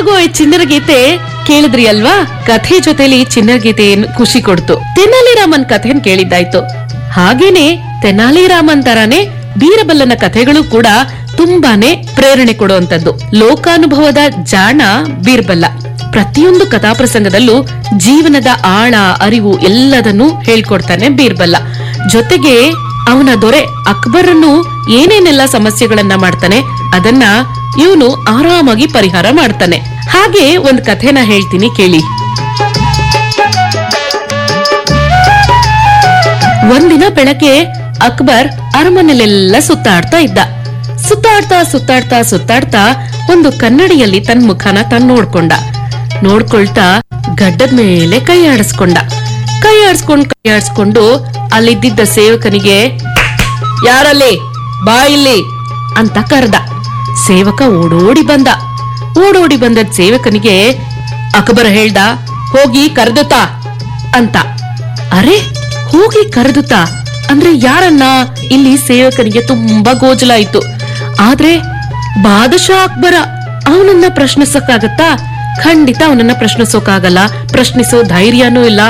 ಹೇಗೋ ಈ ಚಿನ್ನರ ಗೀತೆ ಕೇಳಿದ್ರಿ ಅಲ್ವಾ ಕಥೆ ಜೊತೆಲಿ ಚಿನ್ನರ ಗೀತೆ ಏನ್ ಖುಷಿ ಕೊಡ್ತು ತೆನಾಲಿ ರಾಮನ್ ಕಥೆನ್ ಕೇಳಿದ್ದಾಯ್ತು ಹಾಗೇನೆ ತೆನಾಲಿ ರಾಮನ್ ತರಾನೇ ಬೀರಬಲ್ಲನ ಕಥೆಗಳು ಕೂಡ ತುಂಬಾನೇ ಪ್ರೇರಣೆ ಕೊಡುವಂತದ್ದು ಲೋಕಾನುಭವದ ಜಾಣ ಬೀರ್ಬಲ್ಲ ಪ್ರತಿಯೊಂದು ಕಥಾಪ್ರಸಂಗದಲ್ಲೂ ಜೀವನದ ಆಳ ಅರಿವು ಎಲ್ಲದನ್ನೂ ಹೇಳ್ಕೊಡ್ತಾನೆ ಬೀರ್ಬಲ್ಲ ಜೊತೆಗೆ ಅವನ ದೊರೆ ಅಕ್ಬರನ್ನು ಏನೇನೆಲ್ಲ ಸಮಸ್ಯೆಗಳನ್ನ ಮಾಡ್ತಾನೆ ಅದನ್ನ ಇವನು ಆರಾಮಾಗಿ ಪರಿಹಾರ ಮಾಡ್ತಾನೆ ಹಾಗೆ ಒಂದ್ ಕಥೆನ ಹೇಳ್ತೀನಿ ಕೇಳಿ ಒಂದಿನ ಬೆಳಗ್ಗೆ ಅಕ್ಬರ್ ಅರಮನೆಲೆಲ್ಲ ಸುತ್ತಾಡ್ತಾ ಇದ್ದ ಸುತ್ತಾಡ್ತಾ ಸುತ್ತಾಡ್ತಾ ಸುತ್ತಾಡ್ತಾ ಒಂದು ಕನ್ನಡಿಯಲ್ಲಿ ತನ್ನ ಮುಖನ ತಾನ್ ನೋಡ್ಕೊಂಡ ನೋಡ್ಕೊಳ್ತಾ ಗಡ್ಡದ ಮೇಲೆ ಕೈ ಆಡಿಸ್ಕೊಂಡ ಕೈ ಆಡಿಸ್ಕೊಂಡ್ ಕೈ ಆಡಿಸ್ಕೊಂಡು ಅಲ್ಲಿದ್ದಿದ್ದ ಸೇವಕನಿಗೆ ಯಾರಲ್ಲಿ ಬಾ ಇಲ್ಲಿ ಅಂತ ಕರ್ದ ಸೇವಕ ಓಡೋಡಿ ಬಂದ ಓಡೋಡಿ ಬಂದ ಸೇವಕನಿಗೆ ಅಕ್ಬರ ಹೇಳ್ದ ಹೋಗಿ ಕರೆದುತ್ತಾ ಅಂತ ಅರೆ ಹೋಗಿ ಕರೆದುತ್ತಾ ಅಂದ್ರೆ ಯಾರನ್ನ ಇಲ್ಲಿ ಸೇವಕನಿಗೆ ತುಂಬಾ ಗೋಜಲಾಯ್ತು ಆದ್ರೆ ಬಾದಶಾ ಅಕ್ಬರ ಅವನನ್ನ ಪ್ರಶ್ನಿಸಕ್ಕಾಗತ್ತಾ ಖಂಡಿತ ಅವನನ್ನ ಪ್ರಶ್ನಿಸೋಕಾಗಲ್ಲ ಪ್ರಶ್ನಿಸೋ ಧೈರ್ಯನೂ ಇಲ್ಲ